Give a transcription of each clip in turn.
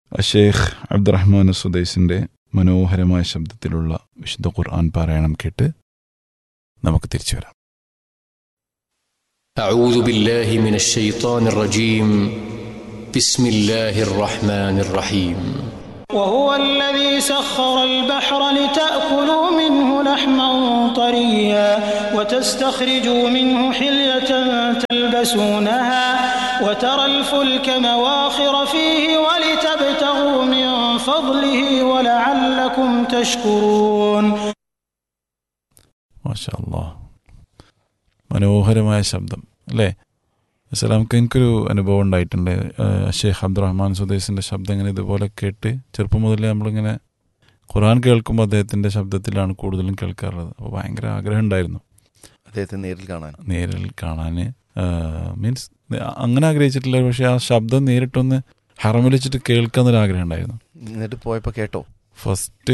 ഷെയ്ഖ് അബ്ദുറഹ്മാൻ സുദൈസിന്റെ മനോഹരമായ ശബ്ദത്തിലുള്ള വിശുദ്ധ ഖുർആൻ പാരായണം കേട്ട് നമുക്ക് തിരിച്ചു വരാം أعوذ بالله من الشيطان الرجيم بسم الله الرحمن الرحيم وهو الذي سخر البحر لتأكلوا منه لحما طريا وتستخرجوا منه حلية تلبسونها وترى الفلك مواخر فيه ولتبتغوا من فضله ولعلكم تشكرون മാഷാ അല്ലാ മനോഹരമായ ശബ്ദം അല്ലേ അസലാമക്ക് എനിക്കൊരു അനുഭവം ഉണ്ടായിട്ടുണ്ട് ഏഹ് ഷെയ്ഖ് അബ്ദുറഹ്മാൻ സുദൈസിന്റെ ശബ്ദം ഇങ്ങനെ ഇതുപോലെ കേട്ട് ചെറുപ്പം മുതലേ നമ്മളിങ്ങനെ ഖുർആൻ കേൾക്കുമ്പോൾ അദ്ദേഹത്തിന്റെ ശബ്ദത്തിലാണ് കൂടുതലും കേൾക്കാറുള്ളത് അപ്പോൾ ഭയങ്കര ആഗ്രഹം ഉണ്ടായിരുന്നു അദ്ദേഹത്തെ നേരിൽ കാണാൻ നേരിൽ കാണാൻ മീൻസ് അങ്ങനെ ആഗ്രഹിച്ചിട്ടില്ല പക്ഷെ ആ ശബ്ദം നേരിട്ടൊന്ന് ഹറമിൽ വെച്ചിട്ട് കേൾക്കാന്നൊരു ആഗ്രഹം ഉണ്ടായിരുന്നു എന്നിട്ട് പോയപ്പോൾ കേട്ടോ ഫസ്റ്റ്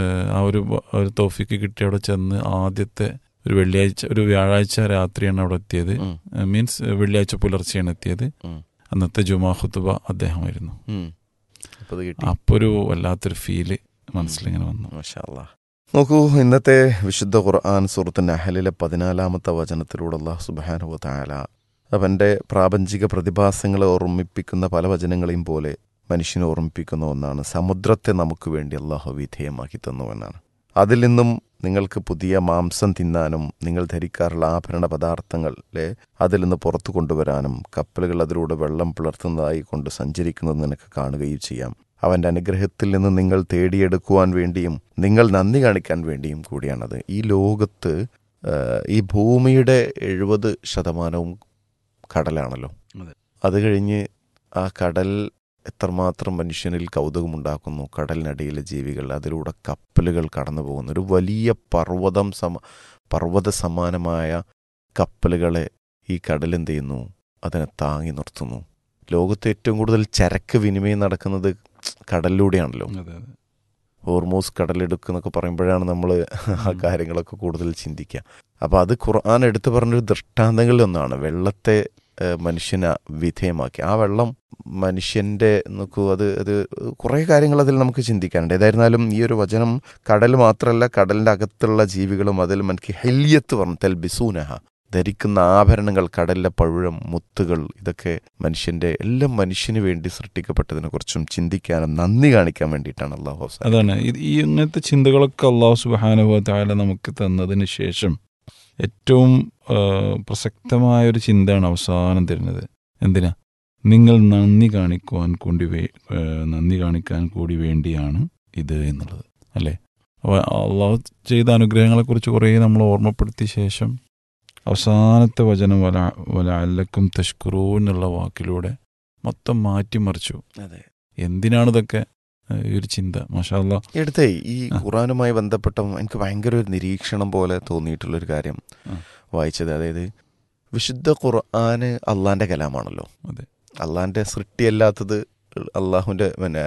ആ ഒരു ബ- ഒരു തോഫിക്ക് കിട്ടി അവിടെ ചെന്ന് ആദ്യത്തെ ഒരു വെള്ളിയാഴ്ച ഒരു വ്യാഴാഴ്ച രാത്രിയാണ് അവിടെ എത്തിയത് ഉം, മീൻസ് വെള്ളിയാഴ്ച പുലർച്ചെയാണ് എത്തിയത് ഉം, അന്നത്തെ ജുമാ ഖുത്തുബ അദ്ദേഹമായിരുന്നു ഉം. അപ്പൊ അത് കിട്ടി അപ്പോൾ ഒരു വല്ലാത്തൊരു ഫീല് മനസ്സിലിങ്ങനെ വന്നു മാഷാ അല്ലാ. നോക്കൂ ഇന്നത്തെ വിശുദ്ധ ഖുർആൻ സൂറത്ത് നഹലിലെ പതിനാലാമത്തെ വചനത്തിലൂടെ അള്ളാഹു സുബാനുവ താല അവൻ്റെ പ്രാപഞ്ചിക പ്രതിഭാസങ്ങളെ ഓർമ്മിപ്പിക്കുന്ന പല വചനങ്ങളെയും പോലെ മനുഷ്യനെ ഓർമ്മിപ്പിക്കുന്ന ഒന്നാണ് സമുദ്രത്തെ നമുക്ക് വേണ്ടി അള്ളാഹു വിധേയമാക്കി തന്നു എന്നാണ് അതിൽ നിന്നും നിങ്ങൾക്ക് പുതിയ മാംസം തിന്നാനും നിങ്ങൾ ധരിക്കാറുള്ള ആഭരണ പദാർത്ഥങ്ങളെ അതിൽ നിന്ന് പുറത്തു കൊണ്ടുവരാനും കപ്പലുകൾ അതിലൂടെ വെള്ളം പിളർത്തുന്നതായി കൊണ്ട് സഞ്ചരിക്കുന്നത് നിനക്ക് കാണുകയും ചെയ്യാം അവൻ്റെ അനുഗ്രഹത്തിൽ നിന്ന് നിങ്ങൾ തേടിയെടുക്കുവാൻ വേണ്ടിയും നിങ്ങൾ നന്ദി കാണിക്കാൻ വേണ്ടിയും കൂടിയാണത് ഈ ലോകത്ത് ആ, ഈ ഭൂമിയുടെ എഴുപത് ശതമാനവും കടലാണല്ലോ അതെ. അത് കഴിഞ്ഞ് ആ കടൽ എത്രമാത്രം മനുഷ്യനിൽ കൗതുകമുണ്ടാക്കുന്നു കടലിനടിയിലെ ജീവികൾ അതിലൂടെ കപ്പലുകൾ കടന്നു പോകുന്നു ഒരു വലിയ പർവ്വതം സമ പർവ്വത സമാനമായ കപ്പലുകളെ ഈ കടൽ എന്ത് ചെയ്യുന്നു അതിനെ താങ്ങി നിർത്തുന്നു ലോകത്ത് ഏറ്റവും കൂടുതൽ ചരക്ക് വിനിമയം നടക്കുന്നത് കടലിലൂടെയാണല്ലോ അതെ അതെ ഹോർമോസ് കടലെടുക്ക് എന്നൊക്കെ പറയുമ്പോഴാണ് നമ്മൾ ആ കാര്യങ്ങളൊക്കെ കൂടുതൽ ചിന്തിക്കുക അപ്പോൾ അത് ഖുർആൻ എടുത്തു പറഞ്ഞൊരു ദൃഷ്ടാന്തങ്ങളിൽ ഒന്നാണ് വെള്ളത്തെ ഏഹ്, മനുഷ്യന് വിധേയമാക്കി ആ വെള്ളം മനുഷ്യൻ്റെ നോക്കൂ അത് അത് കുറേ കാര്യങ്ങൾ അതിൽ നമുക്ക് ചിന്തിക്കാനുണ്ട് ഏതായിരുന്നാലും ഈ ഒരു വചനം കടൽ മാത്രമല്ല കടലിൻ്റെ അകത്തുള്ള ജീവികളും അതിൽ മനക്ക് ഹെല്യത്ത് പറഞ്ഞു തെൽ ബിസൂനഹ ധരിക്കുന്ന ആഭരണങ്ങൾ കടലിലെ പഴുഴം മുത്തുകൾ ഇതൊക്കെ മനുഷ്യൻ്റെ എല്ലാം മനുഷ്യന് വേണ്ടി സൃഷ്ടിക്കപ്പെട്ടതിനെ കുറിച്ചും ചിന്തിക്കാനും നന്ദി കാണിക്കാൻ വേണ്ടിയിട്ടാണ് അള്ളാഹു അവസാനം അതാണ് ഇത് ഈ ഇങ്ങനത്തെ ചിന്തകളൊക്കെ അള്ളാഹു സുബാനുഭവ താല നമുക്ക് തന്നതിന് ശേഷം ഏറ്റവും ആ, പ്രസക്തമായ ഒരു ചിന്തയാണ് അവസാനം തരുന്നത് എന്തിനാ നിങ്ങൾ നന്ദി കാണിക്കുവാൻ കൂടി വേ- ആ, നന്ദി കാണിക്കാൻ കൂടി വേണ്ടിയാണ് ഇത് എന്നുള്ളത് അല്ലേ അപ്പോൾ അള്ളാഹു ചെയ്ത അനുഗ്രഹങ്ങളെക്കുറിച്ച് കുറേ നമ്മൾ ഓർമ്മപ്പെടുത്തിയ ശേഷം അവസാനത്തെ വചനം വല വല അല്ലക്കും തഷ്കുറൂ എന്നുള്ള വാക്കിലൂടെ മൊത്തം മാറ്റിമറിച്ചു അതെ എന്തിനാണ് ഇതൊക്കെ ആ, ഈ ഒരു ചിന്ത മാഷാ അല്ലാ എടുത്തേ ഈ ആ. ഖുറാനുമായി ബന്ധപ്പെട്ട എനിക്ക് ഭയങ്കര ഒരു നിരീക്ഷണം പോലെ തോന്നിയിട്ടുള്ളൊരു കാര്യം ആ. വായിച്ചത് അതായത് വിശുദ്ധ ഖുർആന് അള്ളാന്റെ കലാമാണല്ലോ അതെ. അള്ളാന്റെ സൃഷ്ടിയല്ലാത്തത് അള്ളാഹുവിന്റെ പിന്നെ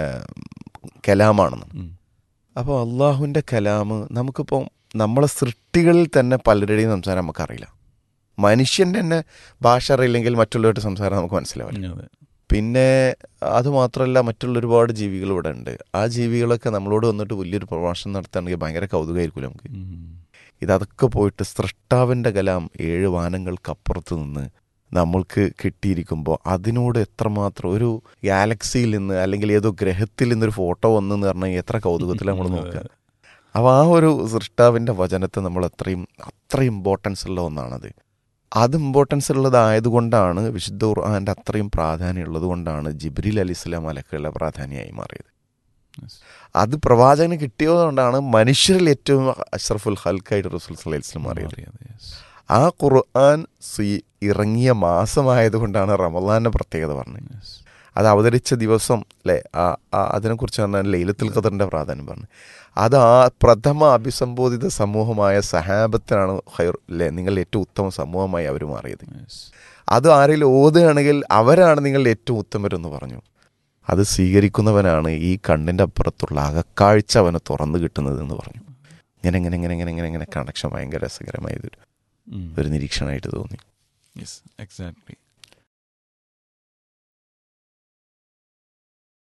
കലാമാണെന്ന് ഉം. അപ്പോൾ അള്ളാഹുവിന്റെ കലാമ് നമുക്കിപ്പോൾ നമ്മളെ സൃഷ്ടികളിൽ തന്നെ പലരുടെയും സംസാരം നമുക്കറിയില്ല മനുഷ്യൻ്റെ തന്നെ ഭാഷ അറിയില്ലെങ്കിൽ മറ്റുള്ളവരുടെ സംസാരം നമുക്ക് മനസ്സിലാവില്ല അതെ പിന്നെ അത് മാത്രമല്ല മറ്റുള്ള ഒരുപാട് ജീവികൾ ഇവിടെ ഉണ്ട് ആ ജീവികളൊക്കെ നമ്മളോട് വന്നിട്ട് വലിയൊരു പ്രഭാഷണം നടത്തുകയാണെങ്കിൽ ഭയങ്കര കൗതുകമായിരിക്കും നമുക്ക് ഉം. ഇതൊക്കെ പോയിട്ട് സൃഷ്ടാവിൻ്റെ കലാം ഏഴ് വാനങ്ങൾക്കപ്പുറത്ത് നിന്ന് നമ്മൾക്ക് കിട്ടിയിരിക്കുമ്പോൾ അതിനോട് എത്രമാത്രം ഒരു ഗാലക്സിയിൽ നിന്ന് അല്ലെങ്കിൽ ഏതോ ഗ്രഹത്തിൽ നിന്നൊരു ഫോട്ടോ വന്നെന്ന് പറഞ്ഞാൽ എത്ര കൗതുകത്തിൽ നമ്മൾ നോക്കുക അപ്പോൾ ആ ഒരു സൃഷ്ടാവിൻ്റെ വചനത്തെ നമ്മൾ അത്രയും അത്ര ഇമ്പോർട്ടൻസ് ഉള്ള ഒന്നാണത് അത് ഇമ്പോർട്ടൻസ് ഉള്ളതായതുകൊണ്ടാണ് വിശുദ്ധ ഖുർആാൻ്റെ അത്രയും പ്രാധാന്യം ഉള്ളത് കൊണ്ടാണ് ജിബ്രീൽ അലി ഇസ്ലാം അലക്കുള്ള പ്രാധാന്യമായി മാറിയത് Yes. അത് പ്രവാചകന് കിട്ടിയതുകൊണ്ടാണ് മനുഷ്യരിൽ ഏറ്റവും അഷ്റഫുൽ ഹൽക്കായിട്ട് റസൂൽ സല്ലല്ലാഹു അലൈഹി വസല്ലം മാറിയത് മാറിയത്, yes. ആ ഖുർആൻ സ്വീ- ഇറങ്ങിയ മാസമായതുകൊണ്ടാണ് റമദാന്റെ പ്രത്യേകത പറഞ്ഞത് Yes. അത് അവതരിച്ച ദിവസം അല്ലേ ആ ആ- അതിനെക്കുറിച്ച് പറഞ്ഞാൽ ലൈലത്തുൽ ഖദറിന്റെ പ്രാധാന്യം പറഞ്ഞു അത് ആ പ്രഥമ അഭിസംബോധിത സമൂഹമായ സഹാബത്തിനാണ് ഹൈർ അല്ലേ നിങ്ങൾ ഏറ്റവും ഉത്തമ സമൂഹമായി അവർ മാറിയത് Yes. അത് ആരെങ്കിലും ഓതുകയാണെങ്കിൽ അവരാണ് നിങ്ങൾ ഏറ്റവും ഉത്തമരെന്ന് പറഞ്ഞു അത് സ്വീകരിക്കുന്നവനാണ് ഈ കണ്ണിൻ്റെ അപ്പുറത്തുള്ള അകക്കാഴ്ച അവന് തുറന്നു കിട്ടുന്നത് എന്ന് പറഞ്ഞു ഇങ്ങനെ ഇങ്ങനെ ഇങ്ങനെ ഇങ്ങനെ ഇങ്ങനെ ഇങ്ങനെ കണക്ഷൻ ഭയങ്കര രസകരമായതൊരു ഉം. ഒരു നിരീക്ഷണമായിട്ട് തോന്നി Yes, exactly.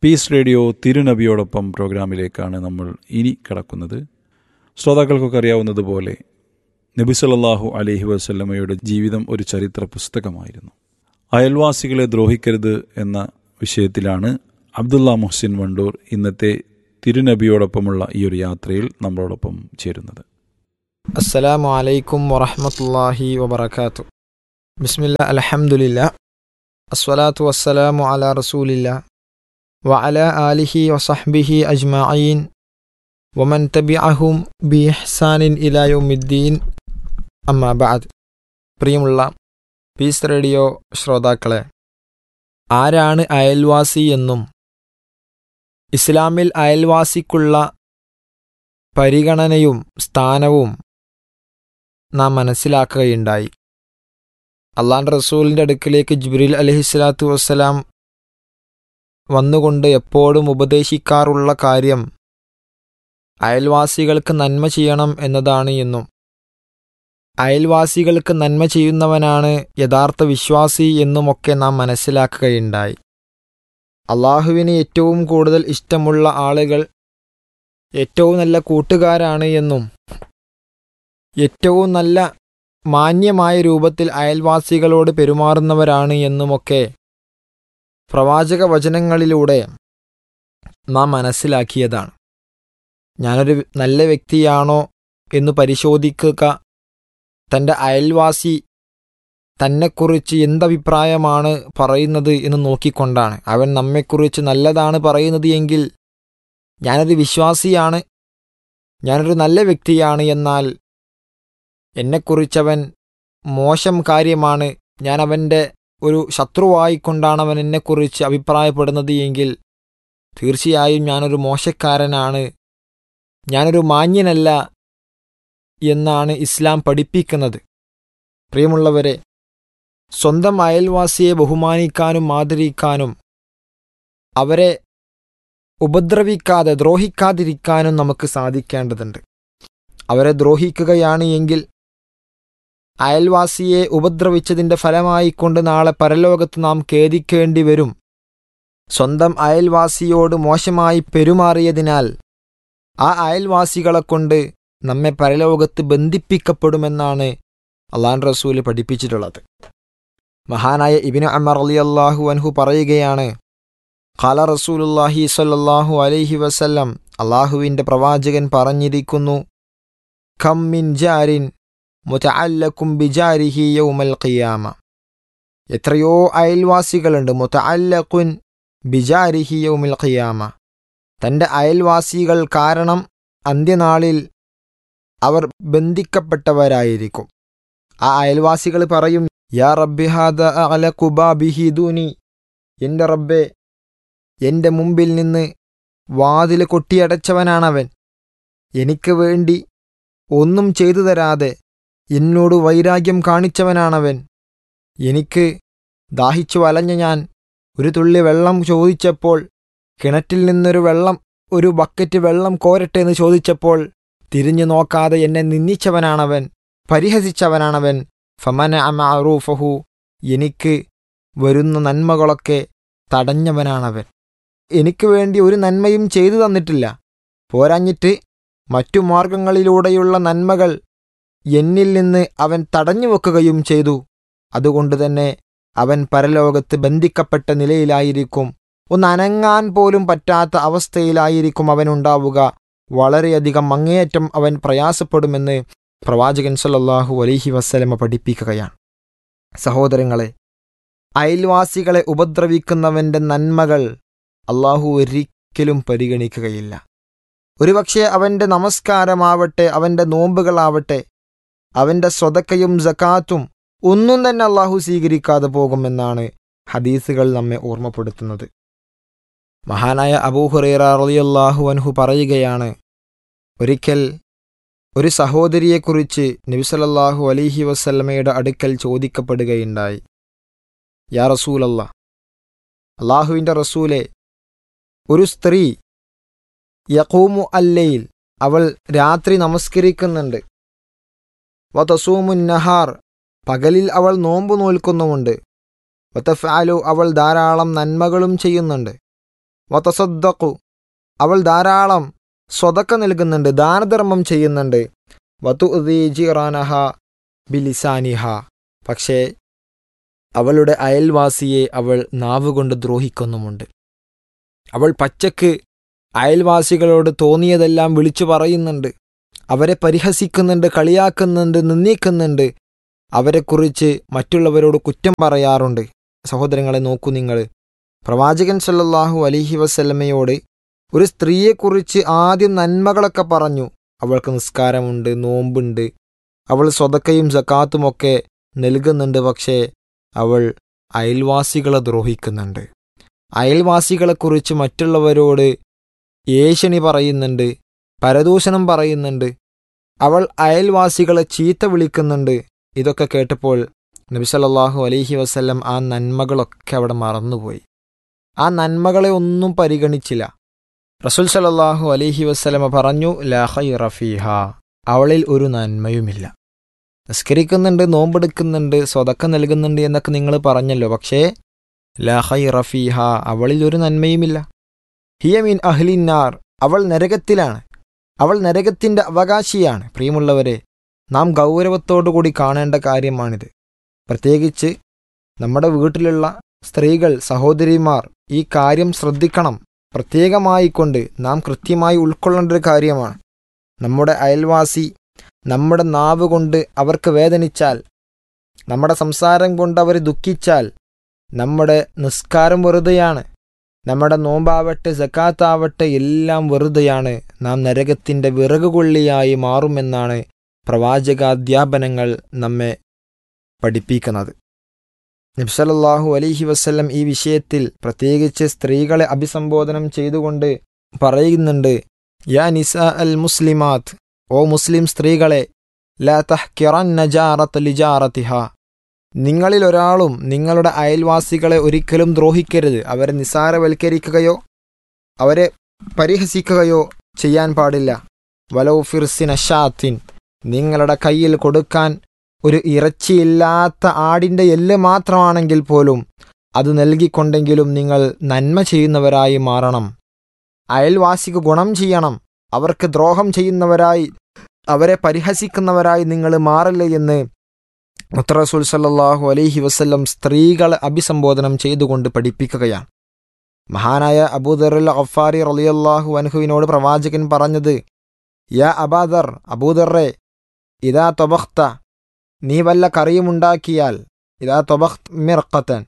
പീസ് റേഡിയോ തിരുനബിയോടൊപ്പം പ്രോഗ്രാമിലേക്കാണ് നമ്മൾ ഇനി കടക്കുന്നത് ശ്രോതാക്കൾക്കൊക്കെ അറിയാവുന്നതുപോലെ നബി സല്ലല്ലാഹു അലൈഹി വസല്ലമയുടെ ജീവിതം ഒരു ചരിത്ര പുസ്തകമായിരുന്നു അയൽവാസികളെ ദ്രോഹിക്കരുത് എന്ന വിഷയത്തിലാണ് അബ്ദുള്ള മുഹ്സിൻ വണ്ടൂർ ഇന്നത്തെ തിരുനബിയോടൊപ്പമുള്ള ഈ ഒരു യാത്രയിൽ നമ്മളോടൊപ്പം ചേരുന്നത് അസ്സലാമു അലൈക്കും വറഹ്മത്തുള്ളാഹി വബറകാത്തു ബിസ്മില്ല അൽഹംദുലില്ലാ അസ്സലാത്തു വസ്സലാമു അലാ റസൂലില്ലാ വഅല ആലിഹി വസഹ്ബിഹി അജ്മഈൻ വമൻ തബിഅഹും ബി ഇഹ്സാനിൻ ഇലാ യൗമിദ്ദീൻ അമ്മാ ബഅദ് പ്രിയമുള്ള പീസ് റേഡിയോ ശ്രോതാക്കളെ ആരാണ് അയൽവാസി എന്നും ഇസ്ലാമിൽ അയൽവാസിക്കുള്ള പരിഗണനയും സ്ഥാനവും നാം മനസ്സിലാക്കുകയുണ്ടായി അള്ളാൻ്റെ റസൂലിൻ്റെ അടുക്കിലേക്ക് ജിബ്രീൽ അലഹിസ്ലാത്തു വസ്സലാം വന്നുകൊണ്ട് എപ്പോഴും ഉപദേശിക്കാറുള്ള കാര്യം അയൽവാസികൾക്ക് നന്മ ചെയ്യണം എന്നതാണ് എന്നും അയൽവാസികൾക്ക് നന്മ ചെയ്യുന്നവനാണ് യഥാർത്ഥ വിശ്വാസി എന്നുമൊക്കെ നാം മനസ്സിലാക്കുകയുണ്ടായി അള്ളാഹുവിന് ഏറ്റവും കൂടുതൽ ഇഷ്ടമുള്ള ആളുകൾ ഏറ്റവും നല്ല കൂട്ടുകാരാണ് എന്നും ഏറ്റവും നല്ല മാന്യമായ രൂപത്തിൽ അയൽവാസികളോട് പെരുമാറുന്നവരാണ് എന്നുമൊക്കെ പ്രവാചക വചനങ്ങളിലൂടെ നാം മനസ്സിലാക്കിയതാണ് ഞാനൊരു നല്ല വ്യക്തിയാണോ എന്ന് പരിശോധിക്കുക തൻ്റെ അയൽവാസി തന്നെക്കുറിച്ച് എന്തഭിപ്രായമാണ് പറയുന്നത് എന്ന് നോക്കിക്കൊണ്ടാണ് അവൻ നമ്മെക്കുറിച്ച് നല്ലതാണ് പറയുന്നത് എങ്കിൽ ഞാനൊരു വിശ്വാസിയാണ് ഞാനൊരു നല്ല വ്യക്തിയാണ് എന്നാൽ എന്നെക്കുറിച്ചവൻ മോശം കാര്യമാണ് ഞാൻ അവൻ്റെ ഒരു ശത്രുവായിക്കൊണ്ടാണ് അവൻ എന്നെക്കുറിച്ച് അഭിപ്രായപ്പെടുന്നത് എങ്കിൽ തീർച്ചയായും ഞാനൊരു മോശക്കാരനാണ് ഞാനൊരു മാന്യനല്ല എന്നാണ് ഇസ്ലാം പഠിപ്പിക്കുന്നത് പ്രിയമുള്ളവരെ സ്വന്തം അയൽവാസിയെ ബഹുമാനിക്കാനും ആദരിക്കാനും അവരെ ഉപദ്രവിക്കാതെ ദ്രോഹിക്കാതിരിക്കാനും നമുക്ക് സാധിക്കേണ്ടതുണ്ട് അവരെ ദ്രോഹിക്കുകയാണ് എങ്കിൽ അയൽവാസിയെ ഉപദ്രവിച്ചതിൻ്റെ ഫലമായിക്കൊണ്ട് നാളെ പരലോകത്ത് നാം ഖേദിക്കേണ്ടി വരും സ്വന്തം അയൽവാസിയോട് മോശമായി പെരുമാറിയതിനാൽ ആ അയൽവാസികളെ കൊണ്ട് നമ്മെ പരലോകത്ത് ബന്ധിപ്പിക്കപ്പെടുമെന്നാണ് അള്ളാൻ റസൂല് പഠിപ്പിച്ചിട്ടുള്ളത് മഹാനായ ഇബിന് അമർ അലി അള്ളാഹു അൻഹു പറയുകയാണ് ഖാല റസൂലുല്ലാഹി സ്വല്ലല്ലാഹു അലൈഹി വസല്ലം അള്ളാഹുവിൻ്റെ പ്രവാചകൻ പറഞ്ഞിരിക്കുന്നു ഖം മിൻ ജാരിൻ മുതഅല്ലക്കും ബിജാരിഹി യൗമൽ ഖിയാമ എത്രയോ അയൽവാസികളുണ്ട് മുതഅല്ലഖുൻ ബിജാരിഹി യൗമിൽ ഖിയാമ തൻ്റെ അയൽവാസികൾ കാരണം അന്ത്യനാളിൽ അവർ ബന്ധിക്കപ്പെട്ടവരായിരിക്കും ആ അയൽവാസികൾ പറയും യാ റബ്ബി ഹാദ അലഖുബാബിഹി ദൂനി എൻ്റെ റബ്ബെ എൻ്റെ മുമ്പിൽ നിന്ന് വാതിൽ കൊട്ടിയടച്ചവനാണവൻ എനിക്ക് വേണ്ടി ഒന്നും ചെയ്തു തരാതെ എന്നോട് വൈരാഗ്യം കാണിച്ചവനാണവൻ എനിക്ക് ദാഹിച്ചു വലഞ്ഞ ഞാൻ ഒരു തുള്ളി വെള്ളം ചോദിച്ചപ്പോൾ കിണറ്റിൽ നിന്നൊരു വെള്ളം ഒരു ബക്കറ്റ് വെള്ളം കോരട്ടെ എന്ന് ചോദിച്ചപ്പോൾ തിരിഞ്ഞു നോക്കാതെ എന്നെ നിന്ദിച്ചവനാണവൻ പരിഹസിച്ചവനാണവൻ ഫമന അമറൂഫഹു എനിക്ക് വരുന്ന നന്മകളൊക്കെ തടഞ്ഞവനാണവൻ എനിക്ക് വേണ്ടി ഒരു നന്മയും ചെയ്തു തന്നിട്ടില്ല പോരാഞ്ഞിട്ട് മറ്റു മാർഗങ്ങളിലൂടെയുള്ള നന്മകൾ എന്നിൽ നിന്ന് അവൻ തടഞ്ഞു വെക്കുകയും ചെയ്തു അതുകൊണ്ട് തന്നെ അവൻ പരലോകത്ത് ബന്ധിക്കപ്പെട്ട നിലയിലായിരിക്കും ഒന്ന് അനങ്ങാൻ പോലും പറ്റാത്ത അവസ്ഥയിലായിരിക്കും അവനുണ്ടാവുക വളരെയധികം അങ്ങേയറ്റം അവൻ പ്രയാസപ്പെടുമെന്ന് പ്രവാചകൻ സല്ലല്ലാഹു അലൈഹി വസ്ലമ പഠിപ്പിക്കുകയാണ് സഹോദരങ്ങളെ അയൽവാസികളെ ഉപദ്രവിക്കുന്നവന്റെ നന്മകൾ അള്ളാഹു ഒരിക്കലും പരിഗണിക്കുകയില്ല ഒരുപക്ഷെ അവന്റെ നമസ്കാരമാവട്ടെ അവന്റെ നോമ്പുകളാവട്ടെ അവന്റെ സ്വതക്കയും ജക്കാത്തും ഒന്നും തന്നെ അള്ളാഹു സ്വീകരിക്കാതെ പോകുമെന്നാണ് ഹദീസുകൾ നമ്മെ ഓർമ്മപ്പെടുത്തുന്നത് മഹാനായ അബൂഹുറൈറ റളിയല്ലാഹു അൻഹു പറയുകയാണ് ഒരിക്കൽ ഒരു സഹോദരിയെക്കുറിച്ച് നബിസലല്ലാഹു അലിഹി വസല്ലമയുടെ അടുക്കൽ ചോദിക്കപ്പെടുകയുണ്ടായി യാ റസൂലല്ല അള്ളാഹുവിൻ്റെ റസൂലെ ഒരു സ്ത്രീ യഖൂമു അല്ലയിൽ അവൾ രാത്രി നമസ്കരിക്കുന്നുണ്ട് വതസൂമുൻ നഹാർ പകലിൽ അവൾ നോമ്പ് നോൽക്കുന്നുമുണ്ട് വതഫാലു അവൾ ധാരാളം നന്മകളും ചെയ്യുന്നുണ്ട് വതസദ്ദഖു അവൾ ധാരാളം സ്വതക്ക നൽകുന്നുണ്ട് ദാനധർമ്മം ചെയ്യുന്നുണ്ട് വതു ജീറാനഹ ബിലിസാനിഹ പക്ഷേ അവളുടെ അയൽവാസിയെ അവൾ നാവുകൊണ്ട് ദ്രോഹിക്കുന്നുമുണ്ട് അവൾ പച്ചക്ക് അയൽവാസികളോട് തോന്നിയതെല്ലാം വിളിച്ചു പറയുന്നുണ്ട് അവരെ പരിഹസിക്കുന്നുണ്ട് കളിയാക്കുന്നുണ്ട് നിന്ദിക്കുന്നുണ്ട് അവരെക്കുറിച്ച് മറ്റുള്ളവരോട് കുറ്റം പറയാറുണ്ട് സഹോദരങ്ങളെ നോക്കൂ നിങ്ങൾ പ്രവാചകൻ സല്ലല്ലാഹു അലിഹി വസല്ലമയോട് ഒരു സ്ത്രീയെക്കുറിച്ച് ആദ്യം നന്മകളൊക്കെ പറഞ്ഞു അവൾക്ക് നിസ്കാരമുണ്ട് നോമ്പുണ്ട് അവൾ സ്വതക്കയും സക്കാത്തുമൊക്കെ നൽകുന്നുണ്ട് പക്ഷേ അവൾ അയൽവാസികളെ ദ്രോഹിക്കുന്നുണ്ട് അയൽവാസികളെക്കുറിച്ച് മറ്റുള്ളവരോട് ഏഷണി പറയുന്നുണ്ട് പരദൂഷണം പറയുന്നുണ്ട് അവൾ അയൽവാസികളെ ചീത്ത വിളിക്കുന്നുണ്ട് ഇതൊക്കെ കേട്ടപ്പോൾ നബി സല്ലല്ലാഹു അലൈഹി വസല്ലം ആ നന്മകളൊക്കെ അവിടെ മറന്നുപോയി ആ നന്മകളെ ഒന്നും പരിഗണിച്ചില്ല റസൂൽ സല്ലല്ലാഹു അലൈഹി വസല്ലമ പറഞ്ഞു ലാ ഖൈറ ഫീഹ അവളിൽ ഒരു നന്മയുമില്ല നിസ്കരിക്കുന്നുണ്ട് നോമ്പെടുക്കുന്നുണ്ട് സ്വതക്ക നൽകുന്നുണ്ട് എന്നൊക്കെ നിങ്ങൾ പറഞ്ഞല്ലോ പക്ഷേ ലാ ഖൈറ ഫീഹ അവളിൽ ഒരു നന്മയുമില്ല ഹിയ മീൻ അഹ്ലിന്നാർ അവൾ നരകത്തിലാണ് അവൾ നരകത്തിന്റെ അവകാശിയാണ് പ്രിയമുള്ളവരെ നാം ഗൗരവത്തോടുകൂടി കാണേണ്ട കാര്യമാണിത് പ്രത്യേകിച്ച് നമ്മുടെ വീട്ടിലുള്ള സ്ത്രീകൾ സഹോദരിമാർ ഈ കാര്യം ശ്രദ്ധിക്കണം പ്രത്യേകമായിക്കൊണ്ട് നാം കൃത്യമായി ഉൾക്കൊള്ളേണ്ട ഒരു കാര്യമാണ് നമ്മുടെ അയൽവാസി നമ്മുടെ നാവ് കൊണ്ട് അവർക്ക് വേദനിച്ചാൽ നമ്മുടെ സംസാരം കൊണ്ട് അവർ ദുഃഖിച്ചാൽ നമ്മുടെ നിസ്കാരം വെറുതെയാണ് നമ്മുടെ നോമ്പാവട്ടെ സക്കാത്താവട്ടെ എല്ലാം വെറുതെയാണ് നാം നരകത്തിൻ്റെ വിറകുകൊള്ളിയായി മാറുമെന്നാണ് പ്രവാചകാധ്യാപനങ്ങൾ നമ്മെ പഠിപ്പിക്കുന്നത് നബ്സലല്ലാഹു അലൈഹി വസ്ല്ലം ഈ വിഷയത്തിൽ പ്രത്യേകിച്ച് സ്ത്രീകളെ അഭിസംബോധനം ചെയ്തുകൊണ്ട് പറയുന്നുണ്ട് യാ നിസ അൽ മുസ്ലിമാത്ത് ഓ മുസ്ലിം സ്ത്രീകളെ ലാ തഹ്കിറൻ നജാറത്ത് ലിജാറത്തിഹ നിങ്ങളിൽ ഒരാളും നിങ്ങളുടെ അയൽവാസികളെ ഒരിക്കലും ദ്രോഹിക്കരുത് അവരെ നിസാരവൽക്കരിക്കുകയോ അവരെ പരിഹസിക്കുകയോ ചെയ്യാൻ പാടില്ല വലൗ ഫിർസിൻ അഷാത്തിൻ നിങ്ങളുടെ കയ്യിൽ കൊടുക്കാൻ ഒരു ഇറച്ചിയില്ലാത്ത ആടിൻ്റെ എല്ല് മാത്രമാണെങ്കിൽ പോലും അത് നൽകിക്കൊണ്ടെങ്കിലും നിങ്ങൾ നന്മ ചെയ്യുന്നവരായി മാറണം അയൽവാസിക്ക് ഗുണം ചെയ്യണം അവർക്ക് ദ്രോഹം ചെയ്യുന്നവരായി അവരെ പരിഹസിക്കുന്നവരായി നിങ്ങൾ മാറില്ല എന്ന് മുത്തറസൂൽ സല്ലാഹു അലൈഹി വസ്ല്ലം സ്ത്രീകളെ അഭിസംബോധനം ചെയ്തുകൊണ്ട് പഠിപ്പിക്കുകയാണ് മഹാനായ അബൂദറുൽ അഫാരി റലിയല്ലാഹു അൻഹുവിനോട് പ്രവാചകൻ പറഞ്ഞത് യാ അബാദർ അബൂദറെ ഇതാ തൊബഖ്ത നീ വല്ല കറിയുമുണ്ടാക്കിയാൽ ഇതാ തൊബഖ് മിർക്കത്തൻ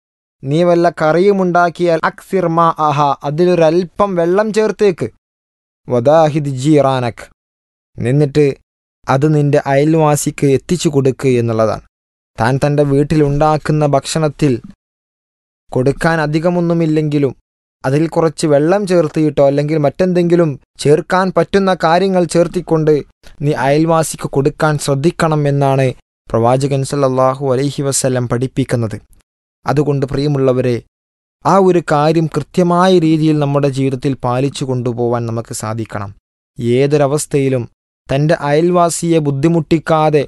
നീ വല്ല കറിയുമുണ്ടാക്കിയാൽ അക്സിർ മാ അഹ അതിലൊരൽപ്പം വെള്ളം ചേർത്തേക്ക് വദാഹിദ് ജീറാനക് നിന്നിട്ട് അത് നിന്റെ അയൽവാസിക്ക് എത്തിച്ചു കൊടുക്ക് എന്നുള്ളതാണ് താൻ തൻ്റെ വീട്ടിലുണ്ടാക്കുന്ന ഭക്ഷണത്തിൽ കൊടുക്കാൻ അധികമൊന്നുമില്ലെങ്കിലും അതിൽ കുറച്ച് വെള്ളം ചേർത്തിയിട്ടോ അല്ലെങ്കിൽ മറ്റെന്തെങ്കിലും ചേർക്കാൻ പറ്റുന്ന കാര്യങ്ങൾ ചേർത്തിക്കൊണ്ട് നീ അയൽവാസിക്ക് കൊടുക്കാൻ ശ്രദ്ധിക്കണം എന്നാണ് പ്രവാചകൻ സല്ലല്ലാഹു അലൈഹി വസ്ല്ലം പഠിപ്പിക്കുന്നത് അതുകൊണ്ട് പ്രിയമുള്ളവരെ ആ ഒരു കാര്യം കൃത്യമായ രീതിയിൽ നമ്മുടെ ജീവിതത്തിൽ പാലിച്ചു കൊണ്ടുപോകാൻ നമുക്ക് സാധിക്കണം ഏതൊരവസ്ഥയിലും തൻ്റെ അയൽവാസിയെ ബുദ്ധിമുട്ടിക്കാതെ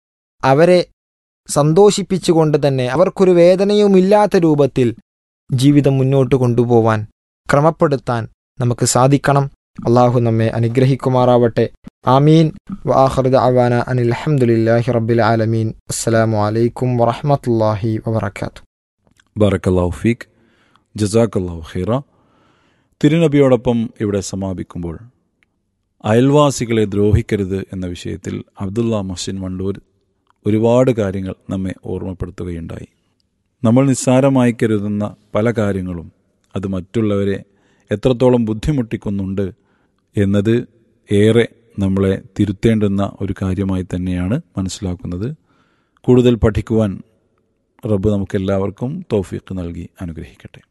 അവരെ സന്തോഷിപ്പിച്ചുകൊണ്ട് തന്നെ അവർക്കൊരു വേദനയുമില്ലാത്ത രൂപത്തിൽ ജീവിതം മുന്നോട്ട് കൊണ്ടുപോവാൻ ക്രമപ്പെടുത്താൻ നമുക്ക് സാധിക്കണം അള്ളാഹു നമ്മെ അനുഗ്രഹിക്കുമാറാവട്ടെ ആമീൻ വാഹൃദ അവാന അനിൽ അഹമ്മദില്ലാഹി റബ്ബിൽ ആലമീൻ അസ്സലാമു അലൈക്കും വറഹമത്തല്ലാഹി വബർക്കാത്തു ബാറക്കല്ലാഹു ഫീഖ് ജസാക്കല്ലാഹു ഖീറ തിരുനബിയോടൊപ്പം ഇവിടെ സമാപിക്കുമ്പോൾ അയൽവാസികളെ ദ്രോഹിക്കരുത് എന്ന വിഷയത്തിൽ അബ്ദുള്ള മൊഹ്സിൻ വണ്ടൂർ ഒരുപാട് കാര്യങ്ങൾ നമ്മെ ഓർമ്മപ്പെടുത്തുകയുണ്ടായി നമ്മൾ നിസ്സാരമായി കരുതുന്ന പല കാര്യങ്ങളും അത് മറ്റുള്ളവരെ എത്രത്തോളം ബുദ്ധിമുട്ടിക്കുന്നുണ്ട് എന്നത് ഏറെ നമ്മളെ തിരുത്തേണ്ടുന്ന ഒരു കാര്യമായി തന്നെയാണ് മനസ്സിലാക്കുന്നത് കൂടുതൽ പഠിക്കുവാൻ റബ്ബ് നമുക്കെല്ലാവർക്കും തൗഫീഖ് നൽകി അനുഗ്രഹിക്കട്ടെ